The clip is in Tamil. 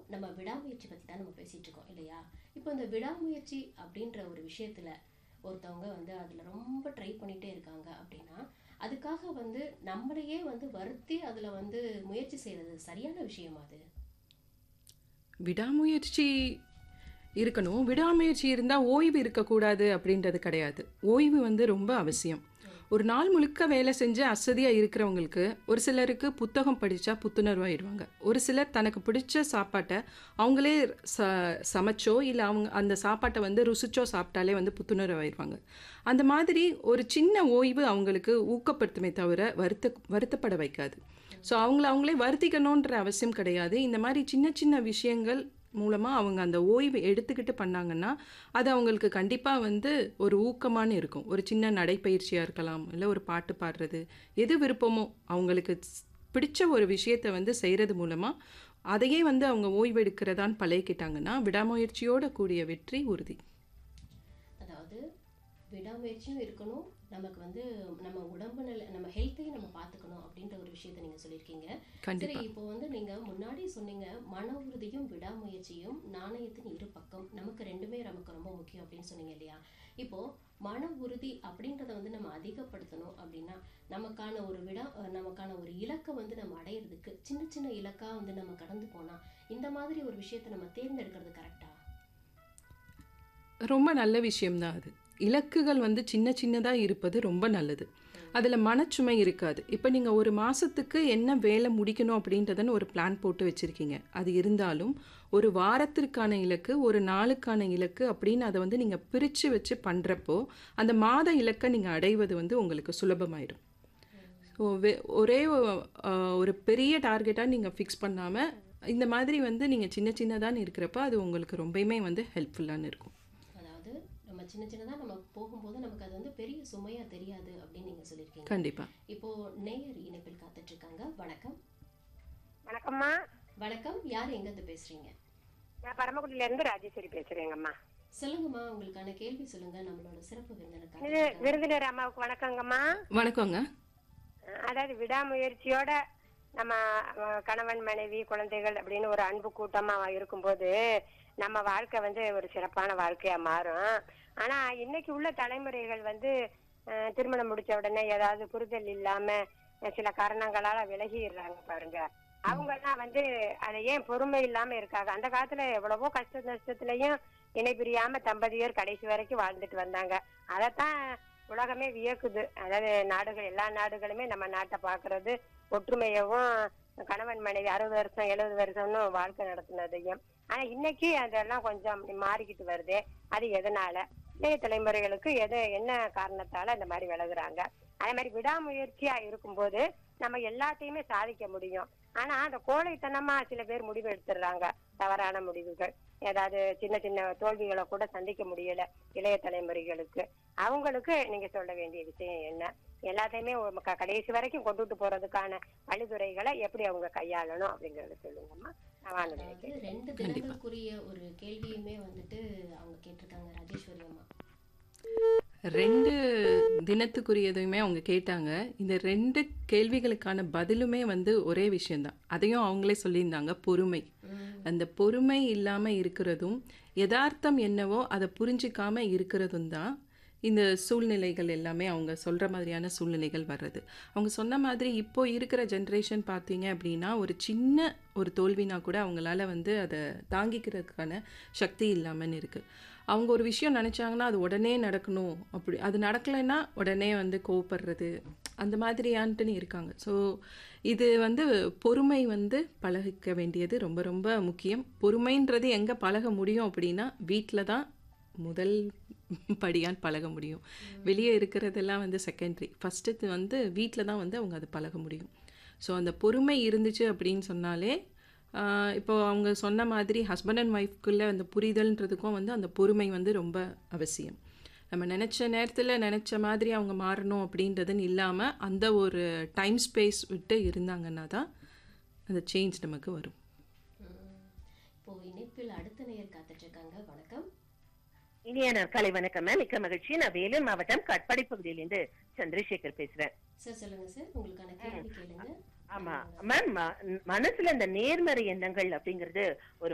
நம்ம விடாமுயற்சி பத்தி தான் நம்ம பேசிட்டு இருக்கோம் இல்லையா இப்போ இந்த விடாமுயற்சி அப்படின்ற ஒரு விஷயத்துல ஒருத்தவங்க வந்து அதுல ரொம்ப ட்ரை பண்ணிட்டே இருக்காங்க அப்படின்னா அதுக்காக வந்து நம்மளையே வந்து வருத்தி அதுல வந்து முயற்சி செய்யறது சரியான விஷயமா அது விடாமுயற்சி இருக்கணும் விடாமுயற்சி இருந்தால் ஓய்வு இருக்கக்கூடாது அப்படின்றது கிடையாது ஓய்வு வந்து ரொம்ப அவசியம் ஒரு நாள் முழுக்க வேலை செஞ்சு அசதியாக இருக்கிறவங்களுக்கு ஒரு சிலருக்கு புத்தகம் படித்தா புத்துணர்வாயிடுவாங்க ஒரு சிலர் தனக்கு பிடிச்ச சாப்பாட்டை அவங்களே ச சமைச்சோ இல்லை அவங்க அந்த சாப்பாட்டை வந்து ருசிச்சோ சாப்பிட்டாலே வந்து புத்துணர்வாயிடுவாங்க அந்த மாதிரி ஒரு சின்ன ஓய்வு அவங்களுக்கு ஊக்கப்படுத்துமே தவிர வருத்த வருத்தப்பட வைக்காது ஸோ அவங்கள அவங்களே வருத்திக்கணுன்ற அவசியம் கிடையாது இந்த மாதிரி சின்ன சின்ன விஷயங்கள் மூலமாக அவங்க அந்த ஓய்வு எடுத்துக்கிட்டு பண்ணாங்கன்னா அது அவங்களுக்கு கண்டிப்பாக வந்து ஒரு ஊக்கமான இருக்கும் ஒரு சின்ன நடைப்பயிற்சியாக இருக்கலாம் இல்லை ஒரு பாட்டு பாடுறது எது விருப்பமோ அவங்களுக்கு ஸ்- பிடிச்ச ஒரு விஷயத்தை வந்து செய்கிறது மூலமாக அதையே வந்து அவங்க ஓய்வு எடுக்கிறதான்னு பழகிக்கிட்டாங்கன்னா விடாமுயற்சியோட கூடிய வெற்றி உறுதி அதாவது விடாமுயற்சியும் இருக்கணும் நமக்கு வந்து நம்ம உடம்பு நிலை நம்ம ஹெல்த்தையும் நம்ம பார்த்துக்கணும் அப்படின்ற ஒரு விஷயத்தை நீங்க சொல்லியிருக்கீங்க சரி கண்டிப்பா இப்போ வந்து நீங்க முன்னாடி சொன்னீங்க மன உறுதியும் விடாமுயற்சியும் நாணயத்தின் இரு பக்கம் நமக்கு ரெண்டுமே நமக்கு ரொம்ப முக்கியம் அப்படின்னு சொன்னீங்க இல்லையா இப்போ மன உறுதி அப்படின்றத வந்து நம்ம அதிகப்படுத்தணும் அப்படின்னா நமக்கான ஒரு விடா அஹ் நமக்கான ஒரு இலக்கை வந்து நம்ம அடையிறதுக்கு சின்ன சின்ன இலக்கா வந்து நம்ம கடந்து போனா இந்த மாதிரி ஒரு விஷயத்தை நம்ம தேர்ந்தெடுக்கிறது கரெக்டா ரொம்ப நல்ல விஷயம்தான் அது இலக்குகள் வந்து சின்ன சின்னதாக இருப்பது ரொம்ப நல்லது அதில் மனச்சுமை இருக்காது இப்போ நீங்கள் ஒரு மாதத்துக்கு என்ன வேலை முடிக்கணும் அப்படின்றதுன்னு ஒரு பிளான் போட்டு வச்சுருக்கீங்க அது இருந்தாலும் ஒரு வாரத்திற்கான இலக்கு ஒரு நாளுக்கான இலக்கு அப்படின்னு அதை வந்து நீங்கள் பிரித்து வச்சு பண்ணுறப்போ அந்த மாத இலக்கை நீங்கள் அடைவது வந்து உங்களுக்கு சுலபமாயிடும் ஸோ ஒரே அஹ், ஒரு பெரிய டார்கெட்டாக நீங்கள் ஃபிக்ஸ் பண்ணாமல் இந்த மாதிரி வந்து நீங்கள் சின்ன சின்னதான்னு இருக்கிறப்ப அது உங்களுக்கு ரொம்பவுமே வந்து ஹெல்ப்ஃபுல்லான இருக்கும் அதாவது நம்ம சின்ன சின்னதா நம்ம போகும்போது நமக்கு அது வந்து பெரிய சுமையா தெரியாது அப்படின்னு நீங்க சொல்லியிருக்கீங்க கண்டிப்பாக இப்போ நேயர் இணைப்பில் காத்துட்டு இருக்காங்க வணக்கம் வணக்கம்மா வணக்கம் யார் எங்க இருந்து பேசுறீங்க நான் பரமக்குடியில இருந்து ராஜேஸ்வரி பேசுறேங்கம்மா சொல்லுங்கம்மா உங்களுக்கான கேள்வி சொல்லுங்க நம்மளோட சிறப்பு இது விருந்தினருக்காக விருந்தினர் அம்மாவுக்கு வணக்கங்கம்மா வணக்கங்க அஹ் அதாவது விடாமுயற்சியோட நம்ம அஹ், கணவன் மனைவி குழந்தைகள் அப்படின்னு ஒரு அன்பு கூட்டமா இருக்கும்போது நம்ம வாழ்க்கை வந்து ஒரு சிறப்பான வாழ்க்கையா மாறும் ஆனா இன்னைக்கு உள்ள தலைமுறைகள் வந்து அஹ், திருமணம் முடிச்ச உடனே ஏதாவது புரிதல் இல்லாம அஹ், சில காரணங்களால விலகிடுறாங்க பாருங்க அவங்க எல்லாம் வந்து அதை ஏன் பொறுமை இல்லாம இருக்காங்க அந்த காலத்துல எவ்வளவோ கஷ்ட நஷ்டத்திலையும் இணை பிரியாம தம்பதியர் கடைசி வரைக்கும் வாழ்ந்துட்டு வந்தாங்க அதைத்தான் உலகமே வியக்குது அதாவது நாடுகள் எல்லா நாடுகளுமே நம்ம நாட்டை பாக்குறது ஒற்றுமையவும் கணவன் மனைவி அறுபது வருஷம் எழுபது வருஷம்னு வாழ்க்கை நடத்தினதையும் ஆனா இன்னைக்கு அதெல்லாம் கொஞ்சம் மாறிக்கிட்டு வருது அது எதனால இளைய தலைமுறைகளுக்கு எது என்ன காரணத்தால இந்த மாதிரி விலகுறாங்க அதே மாதிரி விடாமுயற்சியா இருக்கும்போது நம்ம எல்லாத்தையுமே சாதிக்க முடியும் ஆனா அந்த கோழைத்தனமா சில பேர் முடிவு எடுத்துடுறாங்க தவறான முடிவுகள் ஏதாவது சின்ன சின்ன தோல்விகளை கூட சந்திக்க முடியல இளைய தலைமுறைகளுக்கு அவங்களுக்கு நீங்க சொல்ல வேண்டிய விஷயம் என்ன எல்லாத்தையுமே ஒரு க- கடைசி வரைக்கும் கொண்டுட்டு போறதுக்கான வழிதுறைகளை எப்படி அவங்க கையாளணும் அப்படிங்கறத சொல்லுங்கம்மா நான் வானொலியில அதாவது கேட்கிறேன். ரெண்டு தினங்களுக்குரிய ஒரு கேள்வியுமே வந்துட்டு அவங்க கேட்டிருக்காங்க ராஜேஸ்வரி அம்மா ரெண்டு தினத்துக்குரியதையுமே அவங்க கேட்டாங்க இந்த ரெண்டு கேள்விகளுக்கான பதிலுமே வந்து ஒரே விஷயம்தான் அதையும் அவங்களே சொல்லியிருந்தாங்க பொறுமை அந்த பொறுமை இல்லாமல் இருக்கிறதும் யதார்த்தம் என்னவோ அதை புரிஞ்சிக்காம இருக்கிறதும் தான் இந்த சூழ்நிலைகள் எல்லாமே அவங்க சொல்கிற மாதிரியான சூழ்நிலைகள் வர்றது அவங்க சொன்ன மாதிரி இப்போ இருக்கிற ஜென்ரேஷன் பார்த்தீங்க அப்படின்னா ஒரு சின்ன ஒரு தோல்வினா கூட அவங்களால வந்து அதை தாங்கிக்கிறதுக்கான சக்தி இல்லாமல் இருக்குது அவங்க ஒரு விஷயம் நினச்சாங்கன்னா அது உடனே நடக்கணும் அப்படி அது நடக்கலைன்னா உடனே வந்து கோவப்படுறது அந்த மாதிரியான்ட்டுன்னு இருக்காங்க ஸோ இது வந்து பொறுமை வந்து பழகிக்க வேண்டியது ரொம்ப ரொம்ப முக்கியம் பொறுமைன்றது எங்கே பழக முடியும் அப்படின்னா வீட்டில் தான் முதல் படியான் பழக முடியும் வெளியே இருக்கிறதெல்லாம் வந்து செகண்டரி ஃபஸ்ட்டு வந்து வீட்டில் தான் வந்து அவங்க அது பழக முடியும் ஸோ அந்த பொறுமை இருந்துச்சு அப்படின்னு சொன்னாலே ஆஹ் இப்போ அவங்க சொன்ன மாதிரி ஹஸ்பண்ட் அண்ட் ஒய்ஃப்குள்ளே அந்த புரிதல்ன்றதுக்கும் வந்து அந்த பொறுமை வந்து ரொம்ப அவசியம் நம்ம நினச்ச நேரத்தில் நினச்ச மாதிரி அவங்க மாறணும் அப்படின்றதுன்னு இல்லாமல் அந்த ஒரு டைம் ஸ்பேஸ் விட்டு இருந்தாங்கன்னா தான் அந்த சேஞ்ச் நமக்கு வரும் உம். இப்போ இணைப்பில் அடுத்த நேயர் காத்துட்டு இருக்காங்க வணக்கம் இனிய நாட்காலை வணக்கம் மேம் மிக்க மகிழ்ச்சி நான் வேலூர் மாவட்டம் கட்பாடி பகுதியிலிருந்து சந்திரசேகர் பேசுறேன் சார் சொல்லுங்க சார் உங்களுக்கான கேள்வி கேளுங்க ஆமா மேம் ம- மனசுல இந்த நேர்மறை எண்ணங்கள் அப்படிங்கிறது ஒரு